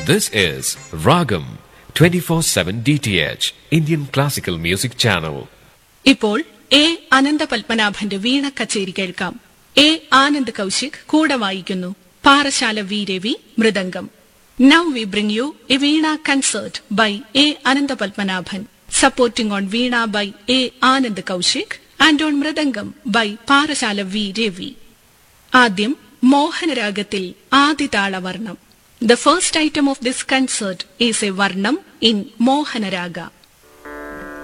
This is Ragam 24/7 DTH Indian Classical Music Channel. ഇപ്പോൾ A Anantha പത്മനാഭന്റെ വീണ കച്ചേരി കേൾക്കാം എ ആനന്ദ് കൗശിക് കൂടെ വായിക്കുന്നു Parassala V Ravi mridangam now we bring you a veena concert by A Anantha Padmanabhan supporting on veena by A Anand Kaushik and on mridangam by Parassala V Ravi ആദ്യം മോഹനരാഗത്തിൽ ആദിതാളവർണം the first item of this concert is a varnam in മോഹനരാഗ